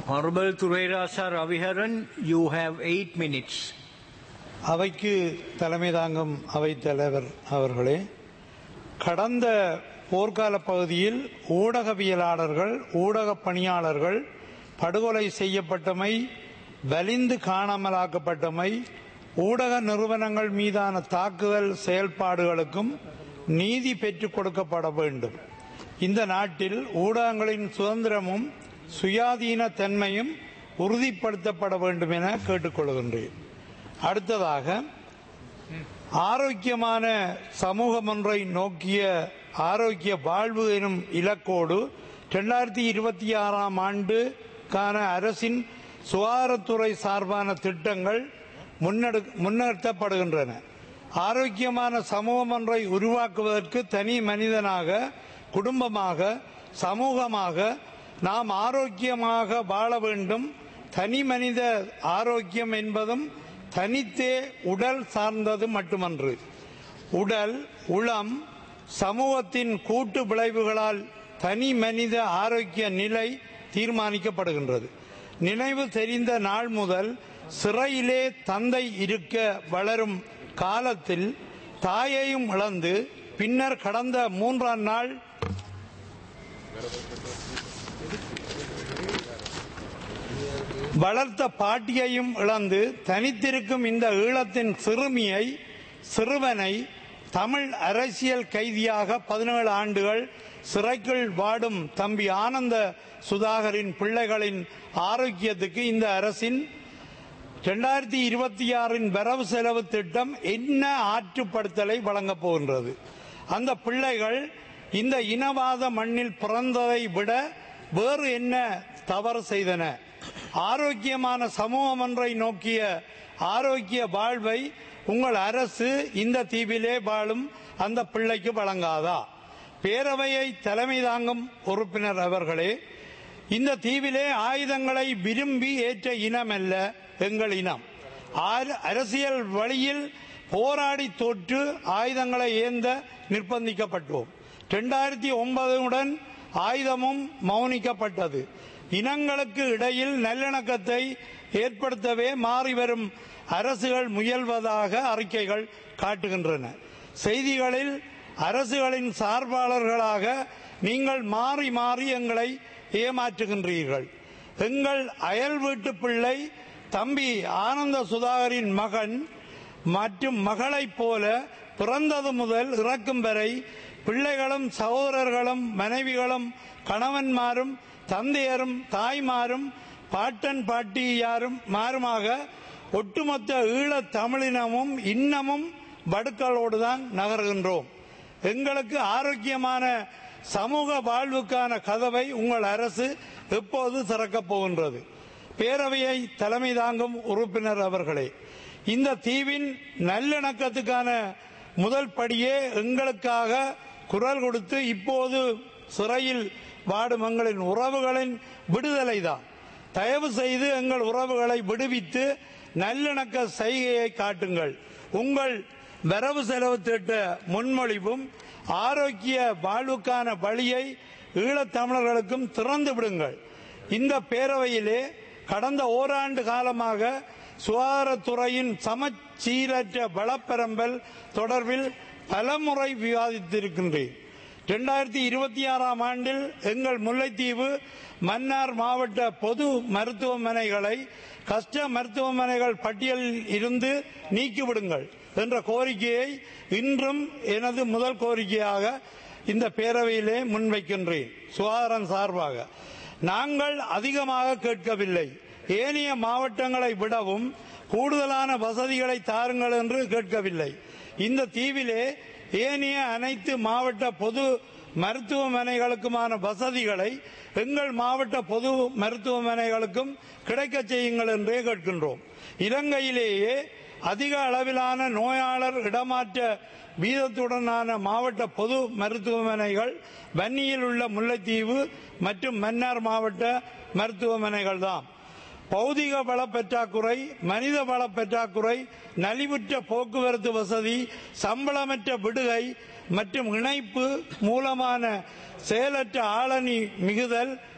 Honorable Turerasa Raviharan, you have eight minutes. அவைக்கு தலைமை தாங்கும் அவைத் தலைவர் அவர்களே கடந்த போர்க்கால பகுதியில் ஊடகவியலாளர்கள் ஊடக பணியாளர்கள் படுகொலை செய்யப்பட்டமை வலிந்து காணாமலாக்கப்பட்டமை ஊடக நிறுவனங்கள் மீதான தாக்குதல் செயல்பாடுகளுக்கும் நீதி பெற்றுக் கொடுக்கப்பட வேண்டும் இந்த நாட்டில் ஊடகங்களின் சுதந்திரமும் சுயாதீன தன்மையும் உறுதிப்படுத்தப்பட வேண்டும் என கேட்டுக்கொள்கின்றேன் அடுத்ததாக ஆரோக்கியமான சமூகம் ஒன்றை நோக்கிய ஆரோக்கிய வாழ்வு எனும் இலக்கோடு இரண்டாயிரத்தி இருபத்தி ஆறாம் ஆண்டுக்கான அரசின் சுகாதாரத்துறை சார்பான திட்டங்கள் முன்னெடு- முன்னெடுக்கப்படுகின்றன ஆரோக்கியமான சமூகம் ஒன்றை உருவாக்குவதற்கு தனி மனிதனாக குடும்பமாக சமூகமாக நாம் ஆரோக்கியமாக வாழ வேண்டும் தனி மனித ஆரோக்கியம் என்பதும் தனித்தே உடல் சார்ந்தது மட்டுமன்று உடல் உளம் சமூகத்தின் கூட்டு விளைவுகளால் தனி மனித ஆரோக்கிய நிலை தீர்மானிக்கப்படுகின்றது நினைவு தெரிந்த நாள் முதல் சிறையிலே தந்தை இருக்க வளரும் காலத்தில் தாயையும் இழந்து பின்னர் கடந்த மூன்றாம் நாள் வளர்த்த பாட்டியையும் இழந்து தனித்திருக்கும் இந்த ஈழத்தின் சிறுமியை சிறுவனை தமிழ் அரசியல் கைதியாக பதினேழு ஆண்டுகள் சிறைக்குள் வாடும் தம்பி ஆனந்த சுதாகரின் பிள்ளைகளின் ஆரோக்கியத்துக்கு இந்த அரசின் இரண்டாயிரத்தி இருபத்தி ஆறின் வரவு செலவு திட்டம் என்ன ஆற்றுப்படுத்தலை வழங்கப் போகின்றது அந்த பிள்ளைகள் இந்த இனவாத மண்ணில் பிறந்ததை விட வேறு என்ன தவறு செய்தன ஆரோக்கியமான சமூகம் ஒன்றை நோக்கிய ஆரோக்கிய வாழ்வை உங்கள் அரசு இந்த தீவிலே வாழும் அந்த பிள்ளைக்கு வழங்காதா பேரவையை தலைமை தாங்கும் உறுப்பினர் அவர்களே இந்த தீவிலே ஆயுதங்களை விரும்பி ஏற்ற இனமல்ல எங்கள் இனம் ஆர- அரசியல் வழியில் போராடி தோற்று ஆயுதங்களை ஏந்த நிர்பந்திக்கப்பட்டோம் இரண்டாயிரத்தி ஒன்பதுடன் ஆயுதமும் மௌனிக்கப்பட்டது இனங்களுக்கு இடையில் நல்லிணக்கத்தை ஏற்படுத்தவே மாறி வரும் அரசுகள் முயல்வதாக அறிக்கைகள் காட்டுகின்றன செய்திகளில் அரசுகளின் சார்பாளர்களாக நீங்கள் மாறி மாறி எங்களை ஏமாற்றுகின்றீர்கள் எங்கள் அயல் வீட்டு பிள்ளை தம்பி ஆனந்த சுதாகரின் மகன் மற்றும் மகளைப் போல பிறந்தது முதல் இறக்கும் வரை பிள்ளைகளும் சகோதரர்களும் மனைவிகளும் கணவன்மாரும் தந்தையரும் தாய்மாரும் பாட்டன் பாட்டியாரும் மாறுமாக ஒட்டுமொத்த ஈழத் தமிழினமும் இன்னமும் வடுக்களோடுதான் நகர்கின்றோம் எங்களுக்கு ஆரோக்கியமான சமூக வாழ்வுக்கான கதவை உங்கள் அரசு எப்போது திறக்கப் போகின்றது பேரவையை தலைமை தாங்கும் உறுப்பினர் அவர்களே இந்த தீவின் நல்லிணக்கத்துக்கான முதல் படியே எங்களுக்காக குரல் கொடுத்து இப்போது சிறையில் வாடும் எங்களின் உறவுகளின் விடுதலை தான் தயவு செய்து எங்கள் உறவுகளை விடுவித்து நல்லிணக்க செய்கையை காட்டுங்கள் உங்கள் வரவு செலவு திட்ட முன்மொழிவும் ஆரோக்கிய வாழ்வுக்கான வழியை ஈழத்தமிழர்களுக்கும் திறந்து விடுங்கள் இந்த பேரவையிலே கடந்த ஓராண்டு காலமாக சுகாதாரத்துறையின் சமச்சீரற்ற வளப்பெரம்பல் தொடர்பில் பலமுறை விவாதித்திருக்கின்றேன் இரண்டாயிரத்தி இருபத்தி ஆறாம் ஆண்டில் எங்கள் முல்லைத்தீவு மன்னார் மாவட்ட பொது மருத்துவமனைகளை கஷ்ட மருத்துவமனைகள் பட்டியலில் இருந்து நீக்கிவிடுங்கள் என்ற கோரிக்கையை இன்றும் எனது முதல் கோரிக்கையாக இந்த பேரவையிலே முன்வைக்கின்றேன் சுகாதாரம் சார்பாக நாங்கள் அதிகமாக கேட்கவில்லை ஏனைய மாவட்டங்களை விடவும் கூடுதலான வசதிகளை தாருங்கள் என்று கேட்கவில்லை இந்த தீவிலே ஏனைய அனைத்து மாவட்ட பொது மருத்துவமனைகளுக்குமான வசதிகளை எங்கள் மாவட்ட பொது மருத்துவமனைகளுக்கும் கிடைக்க செய்யுங்கள் என்றே கேட்கின்றோம் இலங்கையிலேயே அதிக அளவிலான நோயாளர் இடமாற்ற வீதத்துடனான மாவட்ட பொது மருத்துவமனைகள் வன்னியில் உள்ள முல்லைத்தீவு மற்றும் மன்னார் மாவட்ட மருத்துவமனைகள் தான் பௌதிக வள பற்றாக்குறை மனித வள பற்றாக்குறை நலிவுற்ற போக்குவரத்து வசதி சம்பளமற்ற விடுகை மற்றும் இணைப்பு மூலமான செயலற்ற ஆளணி மிகுதல்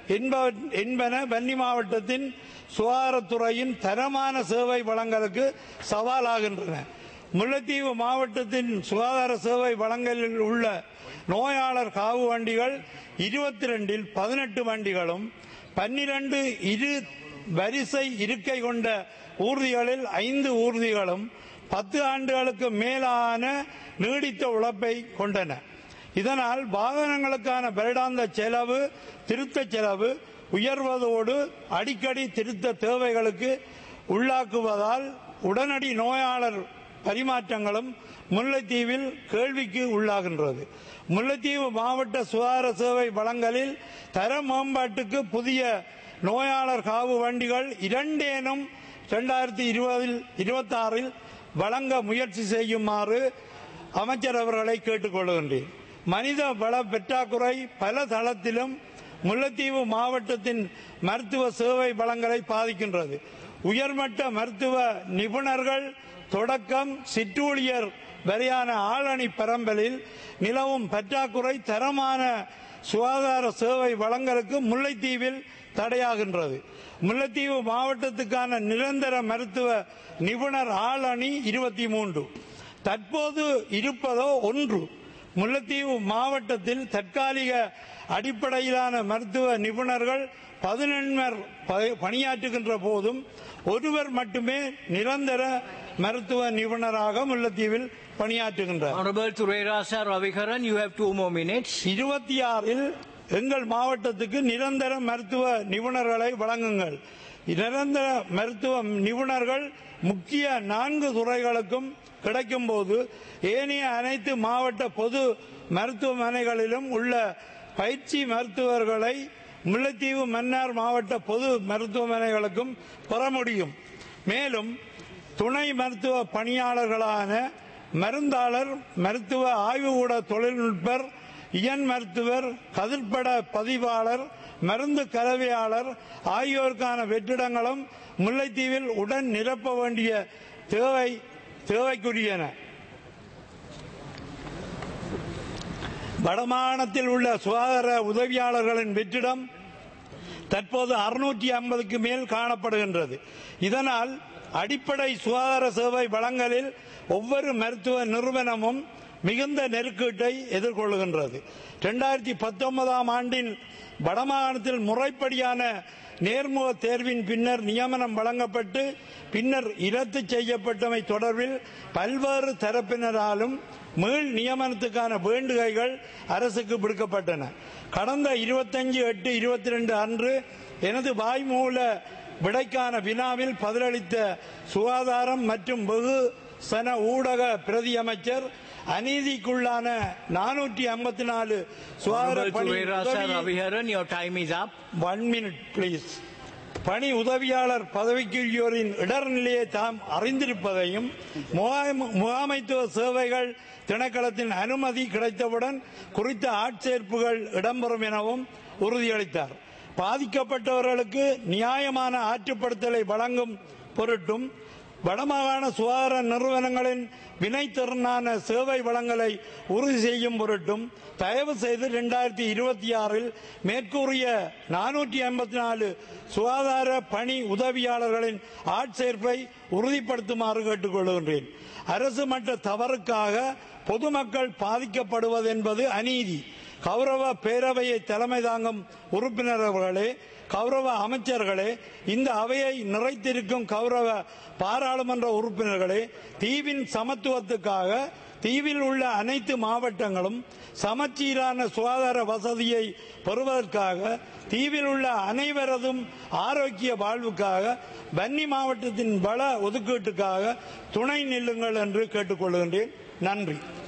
என்பவ- என்பன வன்னி மாவட்டத்தின் சுகாதாரத்துறையின் தரமான சேவை வழங்கலுக்கு சவாலாகின்றன முல்லைத்தீவு மாவட்டத்தின் சுகாதார சேவை வழங்கலில் உள்ள நோயாளர் காவு வண்டிகள் இருபத்தி ரெண்டில் பதினெட்டு வண்டிகளும் பன்னிரண்டு இரு வரிசை இருக்கை கொண்ட ஊர்திகளில் ஐந்து ஊர்திகளும் பத்து ஆண்டுகளுக்கு மேலான நீடித்த உழைப்பை கொண்டன இதனால் வாகனங்களுக்கான வருடாந்த செலவு திருத்த செலவு உயர்வதோடு அடிக்கடி திருத்த தேவைகளுக்கு உள்ளாக்குவதால் உடனடி நோயாளர் பரிமாற்றங்களும் முல்லைத்தீவில் கேள்விக்கு உள்ளாகின்றது முல்லைத்தீவு மாவட்ட சுகாதார சேவை வழங்கலில் தர மேம்பாட்டுக்கு புதிய நோயாளர் காவு வண்டிகள் இரண்டேனும் இரண்டாயிரத்தி இருபதில் இருபத்தாறில் வழங்க முயற்சி செய்யுமாறு அமைச்சர் அவர்களை கேட்டுக்கொள்கின்றேன் மனித வள பற்றாக்குறை பல தளத்திலும் முல்லைத்தீவு மாவட்டத்தின் மருத்துவ சேவை வளங்களை பாதிக்கின்றது உயர்மட்ட மருத்துவ நிபுணர்கள் தொடக்கம் சிற்றூழியர் வரையான ஆளணி பரம்பலில் நிலவும் பற்றாக்குறை தரமான சுகாதார சேவை வழங்கலுக்கு முல்லைத்தீவில் தடையாகின்றது முல்லைத்தீவு மாவட்டத்துக்கான நிரந்தர மருத்துவ நிபுணர் ஆளணி இருபத்தி மூன்று தற்போது இருப்பதோ ஒன்று முல்லைத்தீவு மாவட்டத்தில் தற்காலிக அடிப்படையிலான மருத்துவ நிபுணர்கள் பதினெண்மர் ப- பணியாற்றுகின்ற போதும் ஒருவர் மட்டுமே நிரந்தர மருத்துவ நிபுணராக முல்லைத்தீவில் பணியாற்றுகின்றார் Honorable Turera Sir Ravikaran, you have two more minutes. இருபத்தி ஆறில் எங்கள் மாவட்டத்துக்கு நிரந்தர மருத்துவ நிபுணர்களை வழங்குங்கள் நிரந்தர மருத்துவ நிபுணர்கள் முக்கிய நான்கு துறைகளுக்கும் கிடைக்கும் போது ஏனைய அனைத்து மாவட்ட பொது மருத்துவமனைகளிலும் உள்ள பயிற்சி மருத்துவர்களை முல்லைத்தீவு மன்னார் மாவட்ட பொது மருத்துவமனைகளுக்கும் பெற முடியும் மேலும் துணை மருத்துவ பணியாளர்களான மருந்தாளர் மருத்துவ ஆய்வுகூட தொழில்நுட்பர் இயன் மருத்துவர் கதிர்பட பதிவாளர் மருந்து கலவையாளர் ஆகியோருக்கான வெற்றிடங்களும் முல்லைத்தீவில் உடன் நிரப்ப வேண்டிய தேவை தேவைக்குரியன வடமாகாணத்தில் உள்ள சுகாதார உதவியாளர்களின் வெற்றிடம் தற்போது அறுநூற்றி ஐம்பதுக்கு மேல் காணப்படுகின்றது இதனால் அடிப்படை சுகாதார சேவை வழங்கலில் ஒவ்வொரு மருத்துவ நிறுவனமும் மிகுந்த நெருக்கீட்டை எதிர்கொள்கின்றது இரண்டாயிரத்தி பத்தொன்பதாம் ஆண்டில் வடமாகாணத்தில் முறைப்படியான நேர்முக தேர்வின் பின்னர் நியமனம் வழங்கப்பட்டு பின்னர் இரத்து செய்யப்பட்டமை தொடர்பில் பல்வேறு தரப்பினராலும் மீள் நியமனத்துக்கான வேண்டுகைகள் அரசுக்கு விடுக்கப்பட்டன கடந்த இருபத்தஞ்சு எட்டு இருபத்தி ரெண்டு அன்று எனது வாய்மூல விடைக்கான வினாவில் பதிலளித்த சுகாதாரம் மற்றும் வெகுசன ஊடக பிரதி அமைச்சர் அநீதிக்குள்ளான நானூற்றி ஐம்பத்தி நாலு சுகாதார Honorable பணி Turera Sir உதவி Ravikaran, your time is up. One minute please பணி உதவியாளர் பதவிக்குரியோரின் இடர்நிலையை தாம் அறிந்திருப்பதையும் முகாம்- முகாமைத்துவ சேவைகள் திணைக்களத்தின் அனுமதி கிடைத்தவுடன் குறித்த ஆட்சேர்ப்புகள் இடம்பெறும் எனவும் உறுதியளித்தார் பாதிக்கப்பட்டவர்களுக்கு நியாயமான ஆற்றுப்படுத்தலை வழங்கும் பொருட்டும் வடமாகாண சுகாதார நிறுவனங்களின் வினைத்திறனான சேவை வழங்கலை உறுதி செய்யும் பொருட்டும் தயவு செய்து இரண்டாயிரத்தி இருபத்தி ஆறில் மேற்கூறிய நானூற்றி ஐம்பத்தி நாலு சுகாதார பணி உதவியாளர்களின் ஆட்சேர்ப்பை உறுதிப்படுத்துமாறு கேட்டுக்கொள்கின்றேன் அரசு மட்ட தவறுக்காக பொதுமக்கள் பாதிக்கப்படுவது என்பது அநீதி கௌரவ பேரவையை தலைமை தாங்கும் உறுப்பினர் அவர்களே கௌரவ அமைச்சர்களே இந்த அவையை நிறைத்திருக்கும் கௌரவ பாராளுமன்ற உறுப்பினர்களே தீவின் சமத்துவத்துக்காக தீவில் உள்ள அனைத்து மாவட்டங்களும் சமச்சீரான சுகாதார வசதியை பெறுவதற்காக தீவில் உள்ள அனைவரதும் ஆரோக்கிய வாழ்வுக்காக வன்னி மாவட்டத்தின் வள ஒதுக்கீட்டுக்காக துணை நில்லுங்கள் என்று கேட்டுக்கொள்கின்றேன் நன்றி